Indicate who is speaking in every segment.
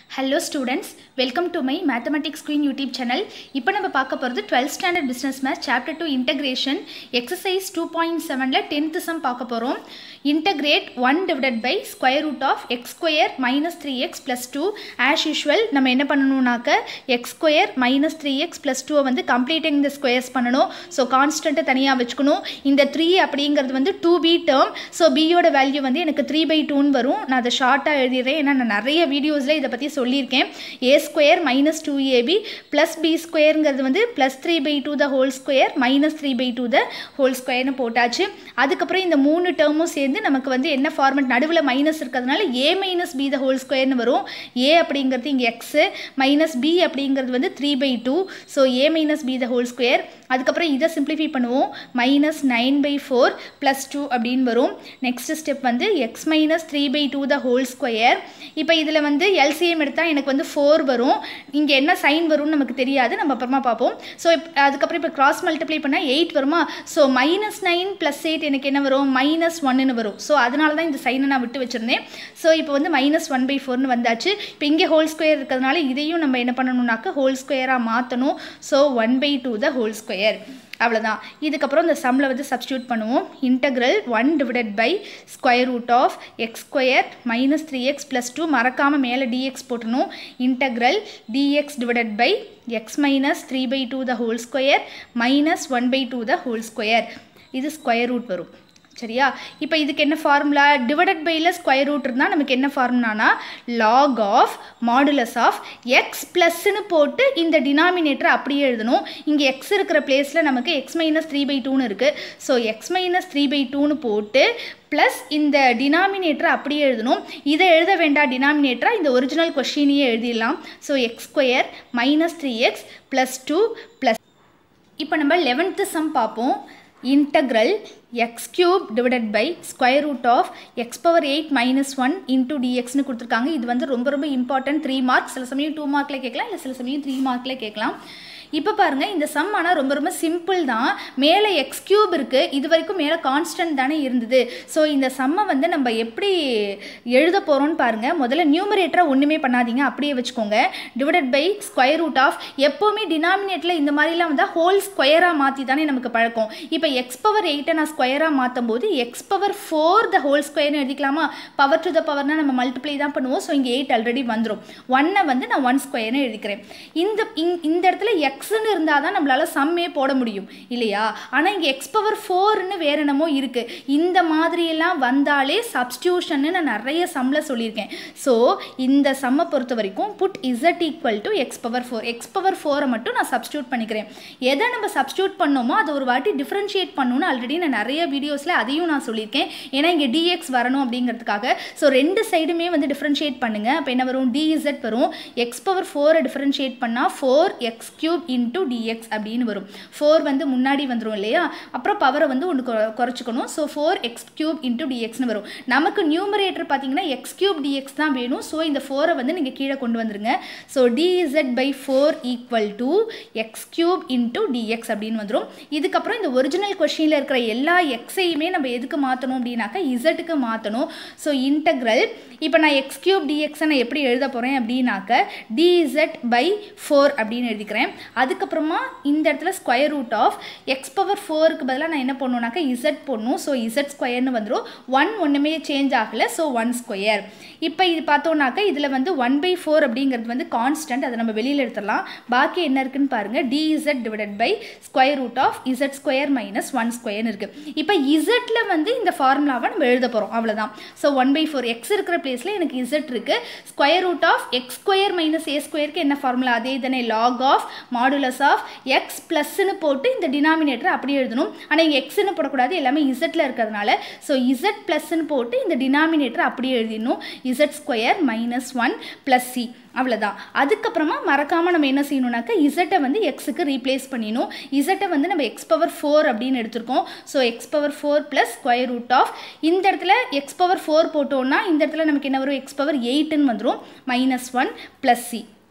Speaker 1: hello students welcome to my mathematics queen YouTube channel இப்போ நம்ம பார்க்க போகிறது twelfth standard business maths chapter two integration exercise two point செவனில் tenth sum பார்க்க போகிறோம் integrate one divided by square root of x square minus three x plus two as usual நம்ம என்ன பண்ணணும்னாக்க x square minus three x plus டூவை வந்து completing the squares பண்ணணும் so கான்ஸ்டண்ட்டை தனியாக வச்சுக்கணும் இந்த த்ரீ அப்படிங்கிறது வந்து டூ பி டேர்ம் ஸோ பியோட வேல்யூ வந்து எனக்கு த்ரீ பை டூன்னு வரும் நான் அதை ஷார்ட்டாக எழுதிடுறேன் ஏன்னா நான் நிறைய வீடியோஸில் இதை பற்றி சொல்லியிருக்கேன் a square minus two a b plus b ஸ்கொயருங்கிறது வந்து plus three by two the whole square minus three by two the whole ஸ்கொயர்னு போட்டாச்சு அதுக்கப்புறம் இந்த மூணு டேர்மும் சேர்ந்து நமக்கு வந்து என்ன ஃபார்மெட் நடுவில் மைனஸ் இருக்கிறதுனால a minus b the whole ஸ்கொயர்னு வரும் ஏ அப்படிங்கிறது இங்கே எக்ஸு மைனஸ் பி அப்படிங்கிறது வந்து three by two so a minus b the whole square அதுக்கப்புறம் இதை சிம்பிளிஃபை பண்ணுவோம் minus nine by four plus two அப்படின்னு வரும் நெக்ஸ்ட் ஸ்டெப் வந்து x minus three by two the whole square இப்போ இதில் வந்து எல்சிஎம் எடுத்தால் எனக்கு வந்து ஃபோர் வரும் இங்கே என்ன சைன் வரும்னு நமக்கு தெரியாது நம்ம அப்புறமா பார்ப்போம் ஸோ அதுக்கப்புறம் இப்போ கிராஸ் மல்டிப்ளை பண்ணால் எயிட் வருமா so minus nine plus eight எனக்கு என்ன வரும் மைனஸ் ஒன்னு வரும் ஸோ அதனால தான் இந்த சைனை நான் விட்டு வச்சுருந்தேன் ஸோ இப்போ வந்து மைனஸ் ஒன் பை ஃபோர்னு வந்தாச்சு இப்போ இங்கே ஹோல் ஸ்கொயர் இருக்கிறதுனால இதையும் நம்ம என்ன பண்ணணும்னாக்க ஹோல் ஸ்கொயராக மாற்றணும் so one by two the whole square அவ்வளோதான் இதுக்கப்புறம் இந்த சம்மில் வந்து சப்ஸ்டியூட் பண்ணுவோம் integral one divided by square root of x square minus three x plus two மறக்காமல் மேலே டிஎக்ஸ் போட்டணும் integral dx divided by x minus three by two the whole square minus one by two the whole square இது square root வரும் சரியா இப்போ இதுக்கு என்ன formula divided பையில் ஸ்கொயர் ரூட் இருந்தால் நமக்கு என்ன ஃபார்முலானா log of modulus of x ப்ளஸ்ன்னு போட்டு இந்த டினாமினேட்டரை அப்படியே எழுதணும் இங்கே எக்ஸ் இருக்கிற பிளேஸில் நமக்கு எக்ஸ் மைனஸ் த்ரீ பை டூன்னு இருக்குது so x minus three by டூன்னு போட்டு ப்ளஸ் இந்த டினாமினேட்டரை அப்படியே எழுதணும் இதை எழுத வேண்டாம் டினாமினேட்டராக இந்த ஒரிஜினல் கொஷினையே எழுதிடலாம் so x square minus three x plus two plus இப்போ நம்ம லெவன்த்து சம் பார்ப்போம் integral x cube divided by square root of x power 8 minus 1 into dx னு கொடுத்துருக்காங்க இது வந்து ரொம்ப ரொம்ப இம்பார்ட்டன்ட் த்ரீ மார்க்ஸ் சில சமயம் டூ மார்க்கில் கேட்கலாம் இல்லை சில சமயம் த்ரீ மார்க்கில் கேட்கலாம் இப்போ பாருங்கள் இந்த சம் ஆனால் ரொம்ப ரொம்ப சிம்பிள் தான் மேலே எக்ஸ் கியூப் இருக்குது இது வரைக்கும் மேலே கான்ஸ்டன்ட் தானே இருந்தது ஸோ இந்த சம்மை வந்து நம்ம எப்படி எழுத போகிறோம்னு பாருங்கள் முதல்ல நியூமரேட்டரை ஒன்றுமே பண்ணாதீங்க அப்படியே வச்சுக்கோங்க divided by square root of எப்போவுமே டினாமினேட்டில் இந்த மாதிரிலாம் வந்தால் ஹோல் ஸ்கொயராக மாற்றி தானே நமக்கு பழக்கம் இப்போ எக்ஸ் பவர் எயிட்டை நான் ஸ்கொயராக மாற்றும் போது x power four the whole ஸ்கொயர்னு எழுதிக்கலாமா பவர் டு த பவர்னால் நம்ம மல்டிப்ளை தான் பண்ணுவோம் ஸோ இங்கே எயிட் ஆல்ரெடி வந்துடும் ஒன்னை வந்து நான் ஒன் ஸ்கொயர்னு எழுதிக்கிறேன் இந்த இந்த இடத்துல எக்ஸ் எக்ஸ்ன்னு இருந்தால் தான் நம்மளால் சம்மே போட முடியும் இல்லையா ஆனால் இங்கே எக்ஸ் பவர் ஃபோர்னு வேற என்னமோ இருக்குது இந்த மாதிரியெல்லாம் வந்தாலே சப்ஸ்டியூஷன்னு நான் நிறைய சம்மில் சொல்லியிருக்கேன் ஸோ இந்த சம்மை பொறுத்த வரைக்கும் put z equal to x power four x power ஃபோரை மட்டும் நான் சப்ஸ்டியூட் பண்ணிக்கிறேன் எதை நம்ம சப்ஸ்டியூட் பண்ணோமோ அதை ஒரு வாட்டி டிஃப்ரென்ஷியேட் பண்ணணும்னு ஆல்ரெடி நான் நிறைய வீடியோஸில் அதையும் நான் சொல்லியிருக்கேன் ஏன்னா இங்கே டிஎக்ஸ் வரணும் அப்படிங்கிறதுக்காக ஸோ ரெண்டு சைடுமே வந்து டிஃப்ரென்ஷியேட் பண்ணுங்கள் அப்போ என்ன வரும் டிஇசட் வரும் எக்ஸ் பவர் ஃபோரை டிஃப்ரென்ஷியேட் பண்ணால் four x cube into dx அப்படின்னு வரும் ஃபோர் வந்து முன்னாடி வந்துடும் இல்லையா அப்புறம் பவரை வந்து ஒன்று குறைச்சிக்கணும் so four x cube into டிஎக்ஸ்னு வரும் நமக்கு நியூமரேட்டர் பார்த்தீங்கன்னா எக்ஸ் கியூப் டிஎக்ஸ் தான் வேணும் ஸோ இந்த ஃபோரை வந்து நீங்கள் கீழே கொண்டு வந்துருங்க so dz by four equal to x cube into dx அப்படின்னு வந்துடும் இதுக்கப்புறம் இந்த ஒரிஜினல் கொஷினில் இருக்கிற எல்லா எக்ஸையுமே நம்ம எதுக்கு மாற்றணும் அப்படின்னாக்கா இசட்டுக்கு மாற்றணும் ஸோ இன்டெக்ரல் இப்போ நான் எக்ஸ் கியூப் டிஎக்ஸை நான் எப்படி எழுத போகிறேன் அப்படின்னாக்க டிஇசட் பை ஃபோர் அப்படின்னு எழுதிக்கிறேன் அதுக்கப்புறமா இந்த இடத்துல square root of x power ஃபோருக்கு பதிலாக நான் என்ன பண்ணுவேனாக்கா இசட் போடணும் ஸோ இசட் ஸ்கொயர்னு வந்துடும் ஒன் ஒன்றுமே சேஞ்ச் ஆகலை ஸோ ஒன் ஸ்கொயர் இப்போ இது பார்த்தோன்னாக்கா இதில் வந்து ஒன் பை ஃபோர் அப்படிங்கிறது வந்து கான்ஸ்டன்ட் அதை நம்ம வெளியில் எடுத்துடலாம் பாக்கி என்ன இருக்குன்னு பாருங்கள் dz divided by square root of z square minus one ஸ்கொயர்னு இருக்குது இப்போ இசட்டில் வந்து இந்த ஃபார்முலாவை நம்ம எழுத போகிறோம் அவ்வளோதான் so one by four x இருக்கிற பிளேஸில் எனக்கு இசட் இருக்குது square root of x square minus a ஸ்கொயருக்கு என்ன ஃபார்முலா அதே தானே log of modulus of x ப்ளஸ்ன்னு போட்டு இந்த டினாமினேட்டர் அப்படியே எழுதணும் ஆனால் இங்கே எக்ஸ்ன்னு போடக்கூடாது எல்லாமே இசட்டில் இருக்கிறதுனால ஸோ இசட் ப்ளஸ்ன்னு போட்டு இந்த டினாமினேட்டர் அப்படியே எழுதிடணும் z square minus one plus c அவ்வளோதான் அதுக்கப்புறமா மறக்காமல் நம்ம என்ன செய்யணும்னாக்கா இசட்டை வந்து எக்ஸுக்கு ரீப்ளேஸ் பண்ணிடணும் இசட்டை வந்து நம்ம எக்ஸ் பவர் ஃபோர் அப்படின்னு எடுத்திருக்கோம் so x power four plus square root of இந்த இடத்துல எக்ஸ் பவர் ஃபோர் போட்டோன்னா இந்த இடத்துல நமக்கு என்ன வரும் எக்ஸ் பவர் எயிட்டுன்னு வந்துடும் மைனஸ் ஒன் ப்ளஸ் சி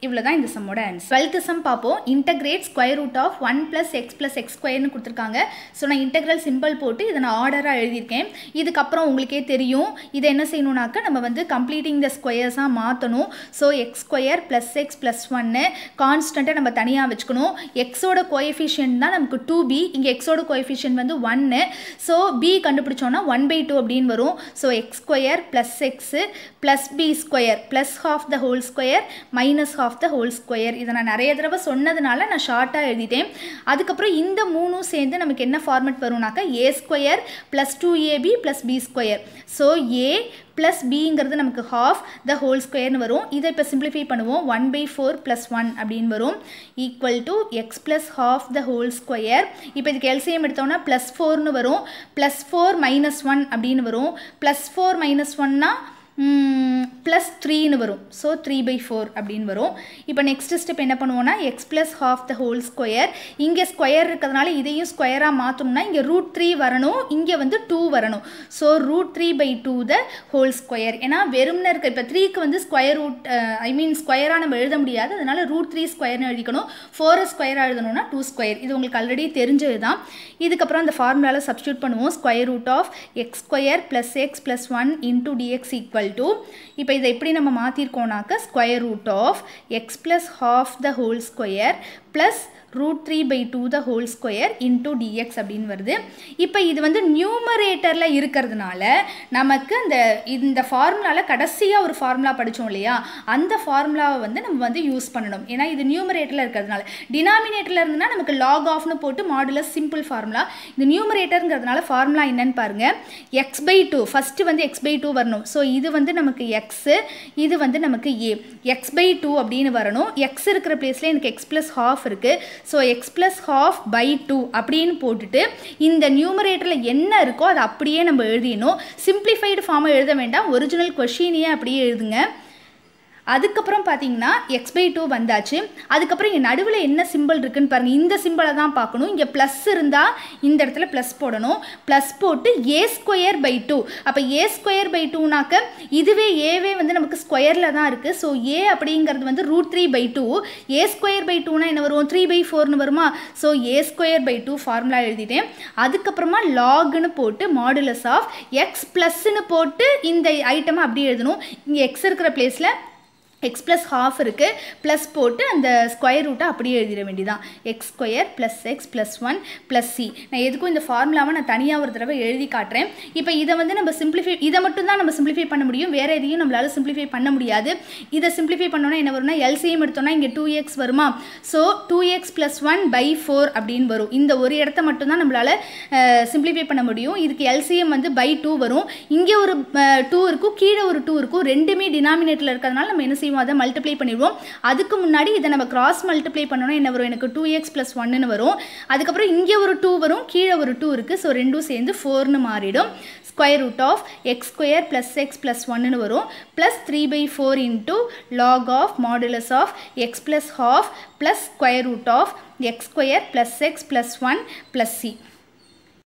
Speaker 1: இவ்வளோ தான் இந்த சம்மோட ஆன்சர் டுவெல்த்து சம் பார்ப்போம் integrate square root of one plus x plus x ஸ்கொயர்னு கொடுத்துருக்காங்க ஸோ நான் இன்டெக்ரல் சிம்பிள் போட்டு இதை நான் ஆர்டராக எழுதியிருக்கேன் இதுக்கப்புறம் உங்களுக்கே தெரியும் இதை என்ன செய்யணும்னாக்கா நம்ம வந்து கம்ப்ளீட்டிங் த ஸ்கொயர்ஸாக மாற்றணும் so x square plus x plus ஒன்னு கான்ஸ்டண்ட்டை நம்ம தனியாக வச்சுக்கணும் எக்ஸோட கோஎஃபிஷியன்ட் தான் நமக்கு டூ பி இங்கே எக்ஸோட கோஎஃபிஷியன்ட் வந்து ஒன்று ஸோ பி கண்டுபிடிச்சோன்னா ஒன் பை டூ அப்படின்னு வரும் so x square plus x plus b square plus half the whole square minus half the whole square இதை நான் நிறைய தடவை சொன்னதுனால நான் ஷார்ட்டாக எழுதிட்டேன் அதுக்கப்புறம் இந்த மூணும் சேர்ந்து நமக்கு என்ன ஃபார்மெட் வரும்னாக்கா a square plus two a b plus b square so a plus பிங்கிறது நமக்கு ஹாஃப் த ஹோல் ஸ்கொயர்னு வரும் இதை இப்போ சிம்பிளிஃபை பண்ணுவோம் one by four plus one அப்படின்னு வரும் equal to x plus half the whole square இப்போ இதுக்கு எல்சிஎம் எடுத்தோம்னா ப்ளஸ் ஃபோர்னு வரும் ப்ளஸ் ஃபோர் மைனஸ் ஒன் அப்படின்னு வரும் ப்ளஸ் ஃபோர் மைனஸ் ஒன்னா ப்ளஸ் த்ரீன்னு வரும் ஸோ த்ரீ பை ஃபோர் அப்படின்னு வரும் இப்போ நெக்ஸ்ட் ஸ்டெப் என்ன பண்ணுவோம்னா x plus half the whole square இங்கே ஸ்கொயர் இருக்கிறதுனால இதையும் ஸ்கொயராக மாற்றோம்னா இங்கே ரூட் த்ரீ வரணும் இங்கே வந்து டூ வரணும் so root three by two the whole square ஏன்னா வெறும்னு இருக்க இப்போ த்ரீக்கு வந்து ஸ்கொயர் ரூட் ஐ மீன் ஸ்கொயராக நம்ம எழுத முடியாது அதனால் ரூட் த்ரீ ஸ்கொயர்னு எழுதிக்கணும் ஃபோரை ஸ்கொயராக எழுதணும்னா டூ ஸ்கொயர் இது உங்களுக்கு ஆல்ரெடி தெரிஞ்சது தான் இதுக்கப்புறம் அந்த ஃபார்முலாவில் சப்ஸ்டியூட் பண்ணுவோம் square root of x square plus x plus one into dx equal to இப்போ இதை எப்படி நம்ம மாற்றிருக்கோம்னாக்க square root of x plus half the whole square plus root three by two the whole square into dx அப்படின்னு வருது இப்போ இது வந்து நியூமரேட்டரில் இருக்கிறதுனால நமக்கு அந்த இந்த ஃபார்முலாவில் கடைசியாக ஒரு ஃபார்முலா படித்தோம் இல்லையா அந்த ஃபார்முலாவை வந்து நம்ம வந்து யூஸ் பண்ணணும் ஏன்னா இது நியூமரேட்டரில் இருக்கிறதுனால டினாமினேட்டரில் இருந்துன்னா நமக்கு லாக் ஆஃப்னு போட்டு மாடுலஸ் சிம்பிள் ஃபார்முலா இந்த நியூமரேட்டருங்கிறதுனால ஃபார்முலா என்னன்னு பாருங்கள் எக்ஸ் பை டூ ஃபஸ்ட்டு வந்து எக்ஸ் பை டூ வரணும் ஸோ இது வந்து நமக்கு எக்ஸு இது வந்து நமக்கு ஏ எக்ஸ் பை டூ அப்படின்னு வரணும் எக்ஸ் இருக்கிற பிளேஸில் எனக்கு எக்ஸ் ப்ளஸ் ஹாஃப் இருக்குது so x plus half by two அப்படின்னு போட்டுட்டு இந்த நியூமரேட்டரில் என்ன இருக்கோ அதை அப்படியே நம்ம எழுதிடணும் சிம்பிளிஃபைடு ஃபார்மை எழுத வேண்டாம் ஒரிஜினல் கொஷினையே அப்படியே எழுதுங்க அதுக்கப்புறம் பார்த்தீங்கன்னா எக்ஸ் பை டூ வந்தாச்சு அதுக்கப்புறம் இங்கே நடுவில் என்ன சிம்பிள் இருக்குன்னு பாருங்கள் இந்த சிம்பிளை தான் பார்க்கணும் இங்கே ப்ளஸ் இருந்தால் இந்த இடத்துல ப்ளஸ் போடணும் ப்ளஸ் போட்டு ஏ ஸ்கொயர் பை டூ அப்போ ஏ ஸ்கொயர் பை டூனாக்க இதுவே ஏவே வந்து நமக்கு ஸ்கொயரில் தான் இருக்குது ஸோ ஏ அப்படிங்கிறது வந்து root three by two a square by டூனா என்ன வரும் த்ரீ பை ஃபோர்னு வருமா so a square by two formula எழுதிட்டேன் அதுக்கப்புறமா லாக்னு போட்டு மாடுலஸ் ஆஃப் எக்ஸ் ப்ளஸ்ன்னு போட்டு இந்த ஐட்டமை அப்படியே எழுதணும் இங்கே எக்ஸ் இருக்கிற பிளேஸில் எக்ஸ் ப்ளஸ் ஹாஃப் இருக்குது ப்ளஸ் போட்டு அந்த ஸ்கொயர் ரூட்டை அப்படியே எழுதிட வேண்டியதான் x square plus x plus one plus c நான் எதுக்கும் இந்த ஃபார்முலாவை நான் தனியாக ஒரு தடவை எழுதி காட்டுறேன் இப்போ இதை வந்து நம்ம சிம்பிளிஃபை இதை மட்டும் தான் நம்ம சிம்பிளிஃபை பண்ண முடியும் வேறு எதையும் நம்மளால் சிம்பிளிஃபை பண்ண முடியாது இதை சிம்பிளிஃபை பண்ணோன்னா என்ன வரும்னா எல்சிஎம் எடுத்தோன்னா இங்கே டூ எக்ஸ் வருமா so two x plus one by four அப்படின்னு வரும் இந்த ஒரு இடத்த மட்டும் தான் நம்மளால் சிம்பிளிஃபை பண்ண முடியும் இதுக்கு எல்சிஎம் வந்து பை டூ வரும் இங்கே ஒரு டூ இருக்கும் கீழே ஒரு டூ இருக்கும் ரெண்டுமே டினாமினேட்டில் இருக்கிறதுனால நம்ம என்ன செய்வோம் அதை மல்டிப்ளை பண்ணிடுவோம் அதுக்கு முன்னாடி இதை நம்ம கிராஸ் மல்டிப்ளை பண்ணோன்னா என்ன வரும் எனக்கு டூ எக்ஸ் ப்ளஸ் ஒன்னு வரும் அதுக்கப்புறம் இங்கே ஒரு டூ வரும் கீழே ஒரு டூ இருக்குது ஸோ ரெண்டும் சேர்ந்து ஃபோர்னு மாறிடும் square root of x square plus x plus ஒன்னு வரும் plus three by four into log of modulus of x plus half plus square root of x square plus x plus one plus C